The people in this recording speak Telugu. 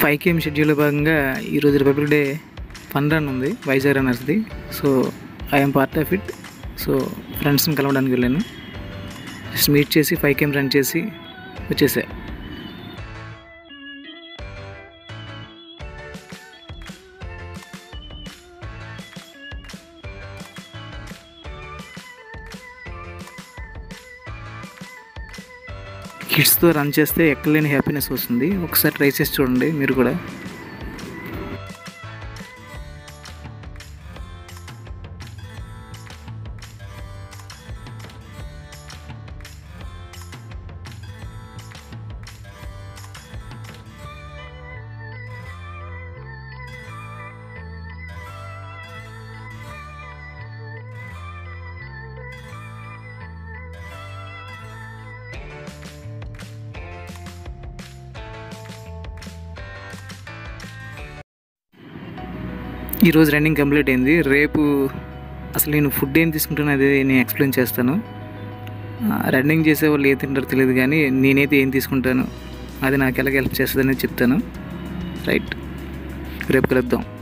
ఫైవ్ కేఎం షెడ్యూల్లో భాగంగా ఈరోజు రిపబ్లిక్ డే ఫన్ రన్ ఉంది వైజాగ్ రన్నర్స్ది so I'm part of it so ఫ్రెండ్స్ని కలవడానికి వెళ్ళాను జస్ట్ మీట్ చేసి ఫైవ్ కేఎం రన్ చేసి వచ్చేసా కిడ్స్తో రన్ చేస్తే ఎక్కలేని హ్యాపీనెస్ వస్తుంది ఒకసారి ట్రై చేసి చూడండి మీరు కూడా ఈరోజు రన్నింగ్ కంప్లీట్ అయింది రేపు అసలు నేను ఫుడ్ ఏం తీసుకుంటానో అదే నేను ఎక్స్ప్లెయిన్ చేస్తాను రన్నింగ్ చేసే వాళ్ళు ఏం తింటారో తెలియదు కానీ నేనైతే ఏం తీసుకుంటాను అది నాకు ఎలాగ హెల్ప్ చేస్తుందని చెప్తాను రైట్ రేపు కలుద్దాం